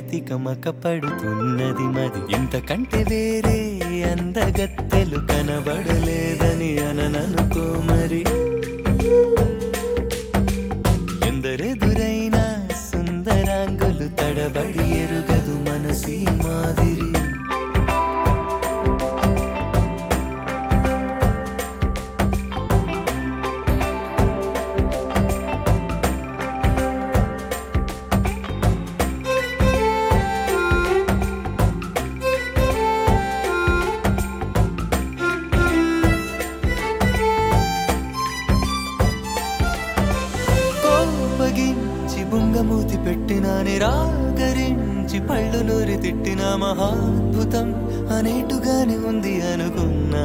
తికమక పడుతున్నది మది ఇంతకంటే వేరే అందగత్తెలు కనబడలేదని అనననుకో మరి ఎందరెదురైనా సుందరాంగులు తడబడి ఎరుగదు మనసి మాదిరి కోపగించి బుంగమూతి పెట్టిన నిరాకరించి పళ్ళు నూరి తిట్టిన మహాద్భుతం అనేటుగానే ఉంది అనుకున్నా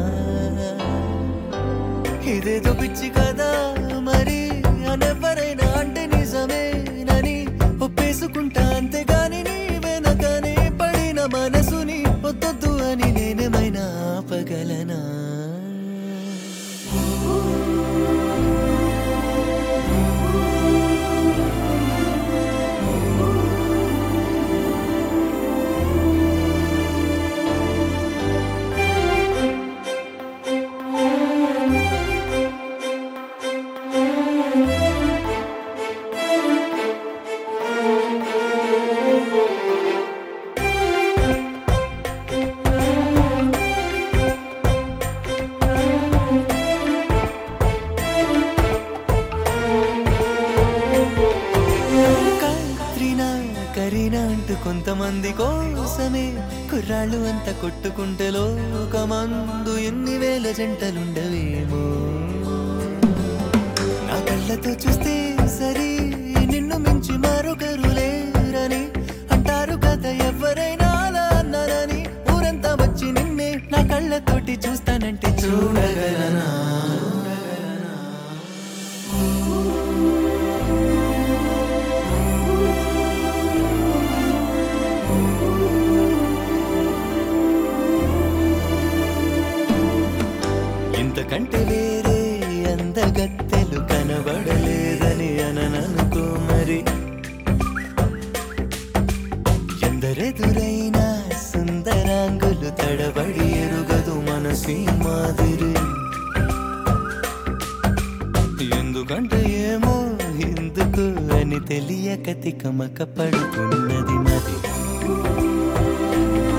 ఇదేదో పిచ్చి కదా మరి అనెవరైనా అంటే నిజమేనని ఒప్పేసుకుంటా అంతేగాని నీ వెనకనే పడిన మనసుని వద్దొద్దు అని నేనేమైనా ఆపగలనా కత్రినా కరీనా అంటూ కొంతమంది కోసమే కుర్రాళ్ళు అంతా కొట్టుకుంటే లోకమందు ఎన్ని వేల జంటలుండవేమో నా కళ్ళతో చూస్తే సరి నిన్ను మించి మరొకరు లేరని అంటారు కదా ఎవరైనా అలా అన్నారని ఊరంతా వచ్చి నిన్నే నా కళ్ళతోటి చూస్తానంటే చూడగలనా ఇంతకంటే వేరే అందగత్తెలు కనబడలేదని అనననుకో మరి ఎందరెదురైనా సుందరాంగులు తడబడి ఎరుగదు మనసి మాదిరి ఎందుకంటే ఏమో ఎందుకు అని తెలియక తికమక పడుతున్నది మది